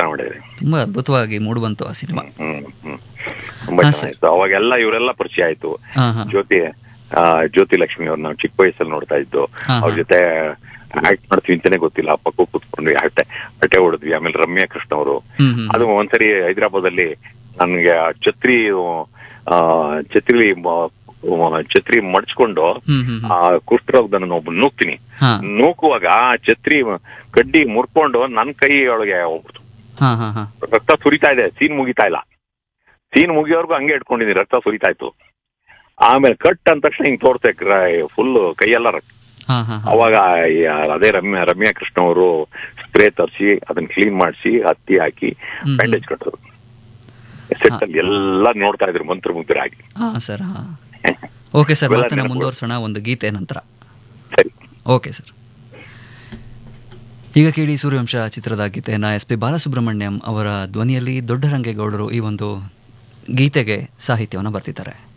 ಚೆನ್ನಾಗಿ ಮಾಡಿದ್ದಾರೆ ತುಂಬಾ ಅದ್ಭುತವಾಗಿ ಮೂಡಿಬಂತು ಆ ಸಿನಿಮಾ ಹ್ಮ್ ಹ್ಮ್ ತುಂಬಾ ಹಾ, ಚೆನ್ನಾಗಿತ್ತು ಅವಾಗೆಲ್ಲ ಇವರೆಲ್ಲ ಪರಿಚಯ ಆಯ್ತು ಹಾ ಹಾ ಜ್ಯೋತಿ ಆ, ಜ್ಯೋತಿ ಲಕ್ಷ್ಮಿ ಅವ್ರು ನಾವು ಚಿಕ್ಕ ವಯಸ್ಸಲ್ಲಿ ನೋಡ್ತಾ ಇದ್ದು ಹಾ, ಅವ್ರ ಹಾ. ಜೊತೆ ಆಕ್ಟ್ ಮಾಡ್ತೀವಿ ಅಂತಾನೆ ಗೊತ್ತಿಲ್ಲ ಪಕ್ಕ ಕೂತ್ಕೊಂಡ್ವಿ ಹರಟೆ ಹರಟೆ ಹೊಡೆದ್ವಿ ಆಮೇಲೆ ರಮ್ಯಾ ಕೃಷ್ಣ ಅವರು ಹ್ಮ್ ಹ್ಮ್ ಅದು ಒಂದ್ಸರಿ ಹೈದರಾಬಾದ್ ಅಲ್ಲಿ ನನ್ಗೆ ಆ ಛತ್ರಿ ಆ, ಛತ್ರಿ ಮ- ಛತ್ರಿ ಮಡ್ಚ್ಕೊಂಡು ಹ್ಮ್ ಹ್ಮ್ ಆ ಕುಷ್ಠರೋಗದ ನಾನು ಒಬ್ಬ ನೂಕ್ತೀನಿ ಹಾ ನೂಕುವಾಗ ಆ ಛತ್ರಿ ಕಡ್ಡಿ ಮುರ್ಕೊಂಡು ನನ್ ಕೈ ಒಳಗೆ ಹೋಗ್ಬಿಡ್ತು ಹಾ ಹಾ ಹಾ ರಕ್ತ ಸುರಿತಾ ಇದೆ ಸೀನ್ ಮುಗಿತಾ ಇಲ್ಲ ಸೀನ್ ಮುಗಿಯೋರ್ಗು ಹಂಗೆ ಇಟ್ಕೊಂಡಿದ್ದೀನಿ ರಕ್ತ ಸುರಿತಾ ಇತ್ತು ಆಮೇಲೆ ಕಟ್ ಅಂದ ತಕ್ಷಣ ಹಿಂಗ್ ತೋರ್ತೆ ಫುಲ್ ಕೈಯೆಲ್ಲ ರಕ್ತ ಹಾ ಹಾ ಹಾ ಅವಾಗ ಈ ಅದೇ ರಮ್ಯಾ ರಮ್ಯಾ ಕೃಷ್ಣ ಅವರು ಸ್ಪ್ರೇ ತರಿಸಿ ಅದನ್ನ ಕ್ಲೀನ್ ಮಾಡಿಸಿ ಹತ್ತಿ ಹಾಕಿ ಹ್ಮ್. ಬ್ಯಾಂಡೇಜ್ ಕಟ್ಟೋದು ಸೆಟ್ ಅಲ್ಲಿ ಎಲ್ಲ ನೋಡ್ತಾ ಇದ್ರು ಮಂತ್ರ ಮುದ್ರಾಗಿ ಹಾ ಸರ್ ಹಾ ಓಕೆ ಸರ್ ಇವೆಲ್ಲ ಮಾತನ್ನ ನೆನಪುಗಳು. ಮುಂದುವರ್ಸೋಣ ಒಂದು ಗೀತೆ ನಂತರ ಸರಿ ಓಕೆ ಸರ್ ಈಗ ಕೇಳಿ ಸೂರ್ಯವಂಶ ಚಿತ್ರದ ಗೀತೆಯನ್ನ ಎಸ್ ಪಿ ಬಾಲಸುಬ್ರಹ್ಮಣ್ಯಂ ಅವರ ಧ್ವನಿಯಲ್ಲಿ ದೊಡ್ಡರಂಗೇಗೌಡರು ಈ ಒಂದು ಗೀತೆಗೆ ಸಾಹಿತ್ಯವನ್ನು ಬರ್ತಿದ್ದಾರೆ